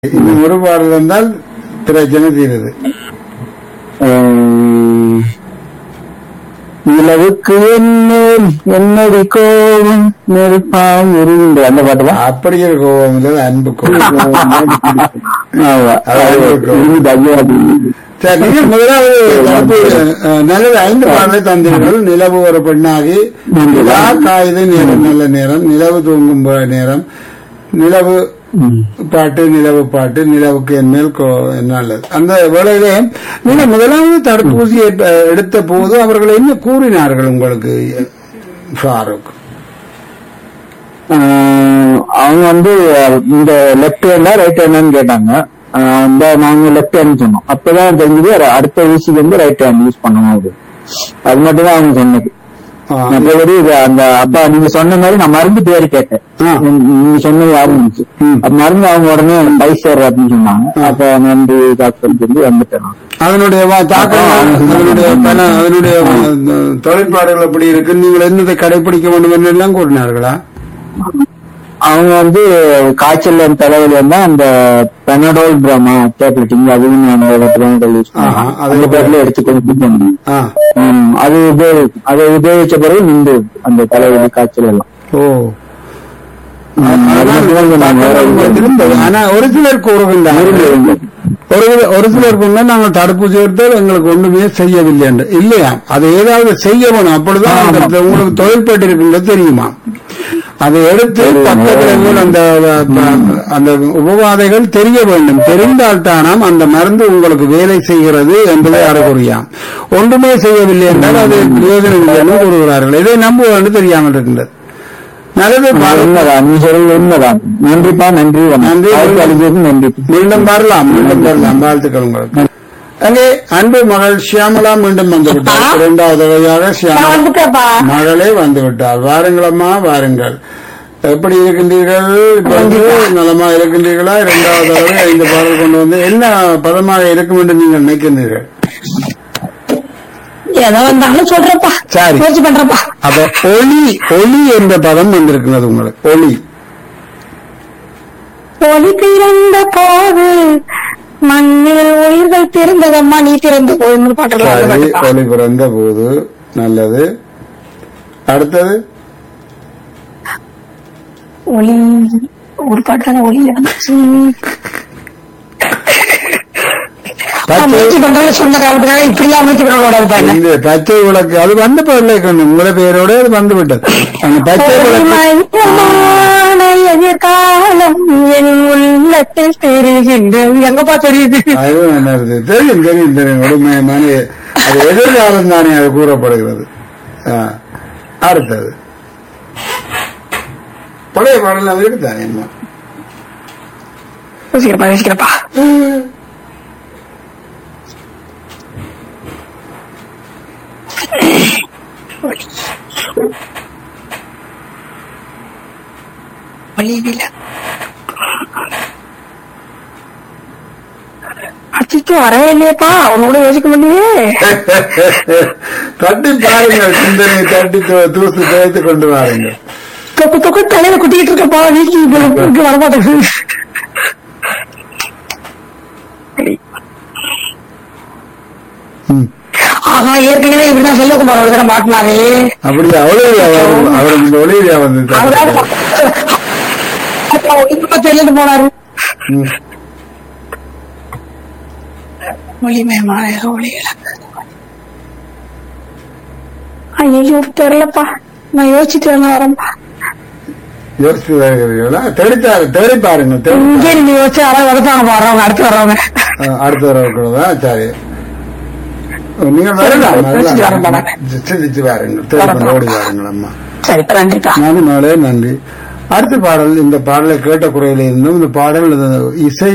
இன்னும் ஒரு பாடல் வந்தால் பிரச்சனை தீருது உம், நிலவுக்கு என்னேல் என்னடி கோபம் நெருப்பாய் எரிந்து அந்த பாட்டு தான் அப்படி ஒரு கோபம் இல்லை அன்பு கோபம் ஆமா. அதாவது இது ஐயா அது. சரி நீங்கள் முதலாவது தற்போது, அஹ், நல்லது ஐந்து பாடலை தந்தீர்கள் நிலவு ஒரு பெண்ணாகி நிலா காயுது நேரம் நல்ல நேரம் நிலவு தூங்கும் போ- நேரம் நிலவு உம். பாட்டு நிலவு பாட்டு நிலவுக்கு என் மேல் கோ- நல்லது அந்த வேளையிலே நீங்க முதலாவது தடுப்பூசியை அஹ், எடுத்த போது அவர்கள் என்ன கூறினார்கள் உங்களுக்கு ஃபாரூக் ஆஹ், அவங்க வந்து இந்த லெஃப்ட் ஹேண்டா ரைட் ஹேண்டான்னு கேட்டாங்க ஆஹ், இந்த நாங்க லெஃப்ட் ஹேண்ட் சொன்னோம் அப்பதான் தெரிஞ்சது அது அடுத்த ஊசிக்கு வந்து ரைட் ஹேண்ட் யூஸ் பண்ணணும் அது அது மட்டும் தான் அவங்க சொன்னது ஆ, மற்றபடி இது அந்த அப்பா நீங்க சொன்ன மாதிரி நான் மருந்து பேரு கேட்டேன் ஆ. நீ- நீங்க சொன்னது யாரும் இருந்துச்சு ம். அப்ப மருந்து அவங்க உடனே பை சேர் அப்படின்னு சொன்னாங்க அப்ப நன்றி டாக்டர் சொல்லி வந்துட்டேன் நான். அதனுடைய வா- தாக்கங்கள் அதனுடைய பல அதனுடைய அஹ், தொழிற்பாடுகள் எப்படி இருக்கு நீங்கள் என்னதை கடைபிடிக்க வேண்டும் என்று எல்லாம் கூறினார்களா அவங்க வந்து காய்ச்சல் தலைவலி வந்தா அந்த பெனடோல் பிராமா டேப்லெட்டிங் அதுவும் நான் ஒரு பெனடோல் யூஸ் ஆஹா, பண்ணேன் அது அந்த பேர்ல எடுத்துக்கொண்டு ஆ அது உபயோகி அதை உபயோகிச்ச பிறகு நின்று அந்த தலைவலி காய்ச்சல் எல்லாம் ஓ ம், அது மட்டும் தான் நான் வேற எதுவும் இருந்தது. ஆனா ஒரு சிலர் கூறுகின்றார்கள் ஒரு ஒரு சிலர் கொண்டு நாங்கள் தடுப்பூசி எடுத்தால் எங்களுக்கு ஒன்றுமே செய்யவில்லை என்று இல்லையா அதை ஏதாவது செய்ய வேணும் அப்பொழுதுதான் அந்த உங்களுக்கு தொழில்பட்டு இருக்கின்றது தெரியுமா அதை எடுத்து பக்க விளைவுகள் அந்த அந்த உபவாதைகள் தெரிய வேண்டும் தெரிந்தால் தானாம் அந்த மருந்து உங்களுக்கு வேலை செய்கிறது என்பதை அறிகுறியாம் ஒன்றுமே செய்யவில்லை என்றால் அது பிரயோஜனம் இல்லை என்று கூறுகிறார்கள் இதை நம்புவது தெரியாமல் இருக்கின்றது நல்லது பாருங்கள். உண்மைதான் நீ சொல்றது உண்மைதான் நன்றிப்பா நன்றி நன்றி. வாய்ப்பு அளித்ததுக்கு நன்றி மீண்டும் வரலாம் மீண்டும் வரலாம் வாழ்த்துக்கள் உங்களுக்கு அங்கே அன்பு மகள் ஷியாமலா மீண்டும் வந்து விட்டார் இரண்டாவது வகையாக ஷியாமலா வந்துட்டப்பா மகளே வந்து விட்டார் வாருங்களம்மா வாருங்கள் எப்படி இருக்கின்றீர்கள் இப்ப வந்து நலமா இருக்கின்றீர்களா இரண்டாவது தடவை ஐந்து பாடல் கொண்டு வந்து என்ன பதமாக இருக்கும் என்று நீங்கள் நினைக்கின்றீர்கள் ஏதோ வந்தாலும் சொல்றப்பா சரி. முயற்சி பண்றப்பா அப்ப ஒளி ஒளி என்ற பதம் வந்திருக்கிறது உங்களுக்கு ஒளி ஒளி பிறந்த போது மண்ணில் உயிர்கள் பிறந்ததம்மா நீ பிறந்த போதுன்னு சரி பாட்டுலாம் ஒளி பிறந்த போது நல்லது அடுத்தது ஒளி ஒரு பாட்டான ஒளி இருந்துச்சு பச்சை முயற்சி பண்றது சொன்ன காலத்துக்காக இப்படியா முயற்சி பண்ண கூடாது பாருங்க இந்த பச்சை விளக்கு அது வந்த பிள்ளை உங்களை பேரோட அது வந்து விட்டது அந்த பச்சை விளக்கு மையமான எதிர்காலம் என் உள்ளத்தில் தெரிகின்றது எங்கப்பா தெரியுது அதுவும் என்ன இருக்கு தெரியும் தெரியும் தெரியும் உண்மையான அது எதிர்காலம் தானே அது கூறப்படுகிறது ஆ. அடுத்தது பழைய பாடலாம் இருக்குதானே அம்மா யோசிக்கிறப்பா யோசிக்கிறப்பா வழியில அச்சிக்கு வரவே இல்லையப்பா அவனோட யோசிக்க முடியே தட்டி பாருங்கள் சிந்தனை தட்டி தூ- தூசு துவைத்து கொண்டு வாருங்கள் தொக்கு தொக்கு தலையில குட்டிக்கிட்டு இருக்கப்பா வீட்டுக்கு வரமாட்டேங்குது ம். ஆனா ஏற்கனவே இப்படிதான் செல்வகுமார் ஒரு தடவை மாட்டினாரு அப்படி அவ்வளவு அவர் இந்த ஒளியில வந்து அவரால இப்ப தெரிஞ்சு போனாரு ம். ஒளிமயமான ஒளிகள ஐயோ தெரியலப்பா நான் யோசிச்சுட்டு வேணா வரேன்ப்பா யோசித்து வருகிறீர்களா தேடித்தாரு தேடி பாருங்கள் தேடி இங்கே நீங்க யோசிச்சு யாராவது வரத்தாங்க வர்றவங்க அடுத்து வர்றவங்க ஆ, அடுத்த தடவை இருக்கிறதா சரி நீங்க வரலாம் யோசிச்சு வரேன் வரலாம் பாருங்க. சிந்திச்சு வாருங்கள் தேடி கொண்டு ஓடி வாருங்கள் அம்மா சரி இப்ப நன்றிப்பா நானும் நாளே நன்றி அடுத்த பாடல் இந்த பாடலை கேட்ட குறையில இருந்தும் இந்த பாடல் இசை